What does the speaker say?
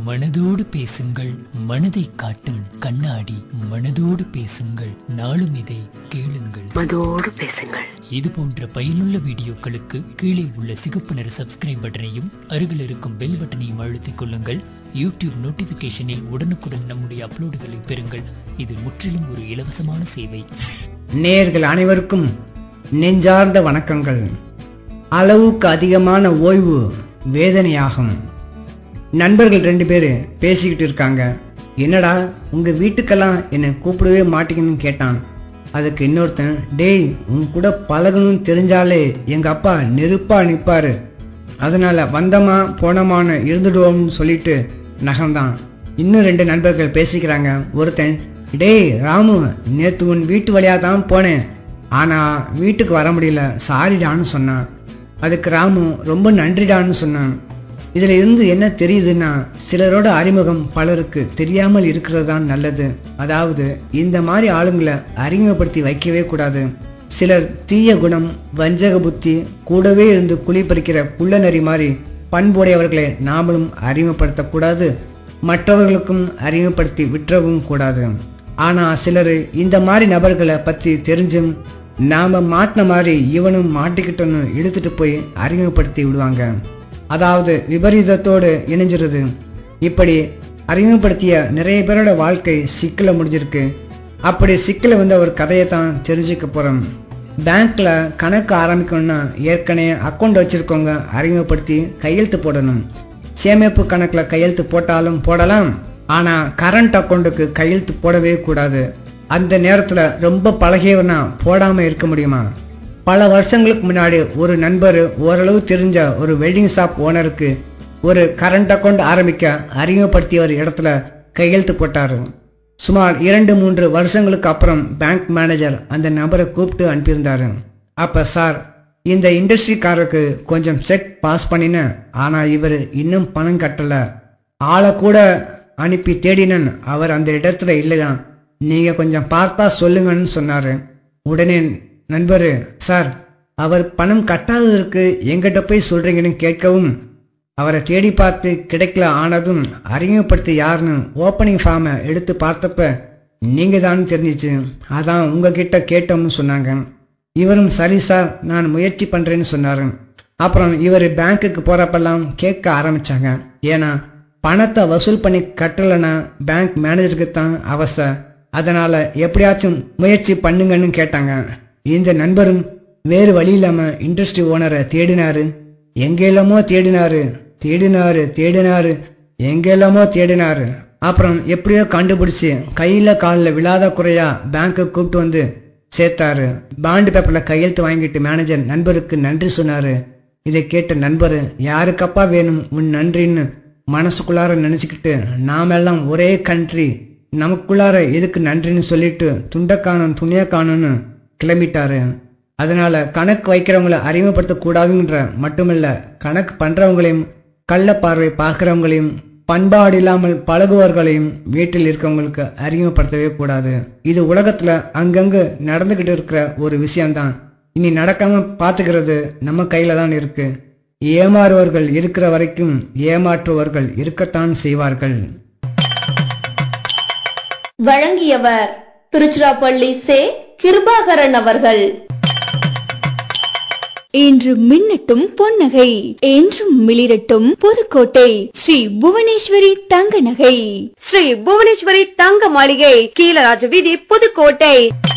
மனதோடு பேசுங்கள் மனதை காட்டும் கண்ணாடி மனதோடு பேசுங்கள் நாளும் இதை கேளுங்கள் மனதோடு பேசுங்கள் இது போன்ற பயனுள்ள வீடியோக்களுக்கு கீழே உள்ள சிகப்பு நிற சப்ஸ்கிரைப் பட்டனையும் அருகில் இருக்கும் பெல் பட்டனையும் அழுத்திக் கொள்ளுங்கள் யூடியூப் நோட்டிஃபிகேஷனில் உடனுக்குடன் நம்முடைய அப்லோடுகளை பெறுங்கள் இது முற்றிலும் ஒரு இலவசமான சேவை நேயர்கள் அனைவருக்கும் நெஞ்சார்ந்த வணக்கங்கள் அளவுக்கு அதிகமான ஓய்வு வேதனையாகும் நண்பர்கள் ரெண்டு பேர் பேசிக்கிட்டு இருக்காங்க என்னடா உங்க வீட்டுக்கெல்லாம் என்னை கூப்பிடவே மாட்டீங்கன்னு கேட்டான் அதுக்கு இன்னொருத்தன் டேய் உன் கூட பழகணும்னு தெரிஞ்சாலே எங்க அப்பா நெருப்பா நிற்பாரு அதனால வந்தமா போனமான்னு இருந்துடுவோம்னு சொல்லிட்டு நகர்ந்தான் இன்னும் ரெண்டு நண்பர்கள் பேசிக்கிறாங்க ஒருத்தன் டேய் ராமு நேற்று உன் வீட்டு வழியாக தான் போனேன் ஆனால் வீட்டுக்கு வர முடியல சாரிடான்னு சொன்னான் அதுக்கு ராமு ரொம்ப நன்றிடான்னு சொன்னான் இதில் இருந்து என்ன தெரியுதுன்னா சிலரோட அறிமுகம் பலருக்கு தெரியாமல் இருக்கிறது தான் நல்லது அதாவது இந்த மாதிரி ஆளுங்களை அறிமுகப்படுத்தி வைக்கவே கூடாது சிலர் தீய குணம் வஞ்சக புத்தி கூடவே இருந்து குழி பறிக்கிற புள்ளநரி மாதிரி பண்புடையவர்களை நாமளும் அறிமுகப்படுத்தக்கூடாது மற்றவர்களுக்கும் அறிமுகப்படுத்தி விட்டுறவும் கூடாது ஆனால் சிலர் இந்த மாதிரி நபர்களை பற்றி தெரிஞ்சும் நாம் மாட்டின மாதிரி இவனும் மாட்டிக்கிட்டோன்னு இழுத்துட்டு போய் அறிமுகப்படுத்தி விடுவாங்க அதாவது விபரீதத்தோடு இணைஞ்சிருது இப்படி அறிமுகப்படுத்திய நிறைய பேரோட வாழ்க்கை சிக்கல முடிஞ்சிருக்கு அப்படி சிக்கல வந்த ஒரு கதையை தான் தெரிஞ்சுக்க போகிறோம் பேங்க்ல கணக்கு ஆரம்பிக்கணும்னா ஏற்கனவே அக்கௌண்ட் வச்சிருக்கவங்க அறிமுகப்படுத்தி கையெழுத்து போடணும் சேமிப்பு கணக்கில் கையெழுத்து போட்டாலும் போடலாம் ஆனால் கரண்ட் அக்கௌண்ட்டுக்கு கையெழுத்து போடவே கூடாது அந்த நேரத்தில் ரொம்ப பழகியவனா போடாமல் இருக்க முடியுமா பல வருஷங்களுக்கு முன்னாடி ஒரு நண்பர் ஓரளவு தெரிஞ்ச ஒரு வெல்டிங் ஷாப் ஓனருக்கு ஒரு கரண்ட் அக்கௌண்ட் ஆரம்பிக்க அறிமுகப்படுத்திய ஒரு இடத்துல கையெழுத்து போட்டார் சுமார் இரண்டு மூன்று வருஷங்களுக்கு அப்புறம் பேங்க் மேனேஜர் அந்த நபரை கூப்பிட்டு அனுப்பியிருந்தாரு அப்போ சார் இந்த இண்டஸ்ட்ரிக்காரருக்கு கொஞ்சம் செக் பாஸ் பண்ணினேன் ஆனால் இவர் இன்னும் பணம் கட்டலை ஆளை கூட அனுப்பி தேடினேன் அவர் அந்த இடத்துல இல்லைதான் நீங்கள் கொஞ்சம் பார்த்தா சொல்லுங்கன்னு சொன்னார் உடனே நண்பர் சார் அவர் பணம் கட்டாததற்கு எங்கிட்ட போய் சொல்கிறீங்கன்னு கேட்கவும் அவரை தேடி பார்த்து கிடைக்கல ஆனதும் அறிமுகப்படுத்தி யாருன்னு ஓப்பனிங் ஃபார்மை எடுத்து பார்த்தப்ப நீங்கள் தான் தெரிஞ்சிச்சு அதான் உங்ககிட்ட கேட்டோம்னு சொன்னாங்க இவரும் சரி சார் நான் முயற்சி பண்ணுறேன்னு சொன்னார் அப்புறம் இவர் பேங்க்குக்கு போகிறப்பெல்லாம் கேட்க ஆரம்பித்தாங்க ஏன்னா பணத்தை வசூல் பண்ணி கட்டலைன்னா பேங்க் மேனேஜருக்கு தான் அவஸ்தை அதனால் எப்படியாச்சும் முயற்சி பண்ணுங்கன்னு கேட்டாங்க இந்த நண்பரும் வேறு வழி இல்லாமல் இண்டஸ்ட்ரி ஓனரை தேடினாரு எங்கெல்லாமோ தேடினாரு தேடினாரு தேடினாரு எங்கெல்லாமோ தேடினாரு அப்புறம் எப்படியோ கண்டுபிடிச்சு கையில் காலில் விழாத குறையா பேங்க்கு கூப்பிட்டு வந்து சேர்த்தாரு பாண்டு பேப்பரில் கையெழுத்து வாங்கிட்டு மேனேஜர் நண்பருக்கு நன்றி சொன்னாரு இதை கேட்ட நண்பர் யாருக்கப்பா வேணும் உன் நன்றின்னு மனசுக்குள்ளார நினச்சிக்கிட்டு நாமெல்லாம் ஒரே கண்ட்ரி நமக்குள்ளார எதுக்கு நன்றின்னு சொல்லிட்டு துண்டை காணும் துணியை காணும்னு கிளம்பிட்டாரு அதனால கணக்கு வைக்கிறவங்கள அறிமுகப்படுத்தக்கூடாதுன்ற மட்டுமில்ல கணக்கு பண்றவங்களையும் கள்ள பார்வை பார்க்குறவங்களையும் பண்பாடு இல்லாமல் பழகுவர்களையும் வீட்டில் இருக்கவங்களுக்கு அறிமுகப்படுத்தவே கூடாது இது உலகத்துல அங்கங்கு நடந்துகிட்டு இருக்கிற ஒரு விஷயம்தான் இனி நடக்காம பார்த்துக்கிறது நம்ம கையில தான் இருக்கு ஏமாறுவர்கள் இருக்கிற வரைக்கும் ஏமாற்றுவர்கள் இருக்கத்தான் செய்வார்கள் வழங்கியவர் திருச்சிராப்பள்ளி சே கிருபாகரன் அவர்கள் இன்று மின்னட்டும் பொன்னகை என்றும் மிளிரட்டும் புதுக்கோட்டை ஸ்ரீ புவனேஸ்வரி தங்க நகை ஸ்ரீ புவனேஸ்வரி தங்க மாளிகை கீழராஜ வீதி புதுக்கோட்டை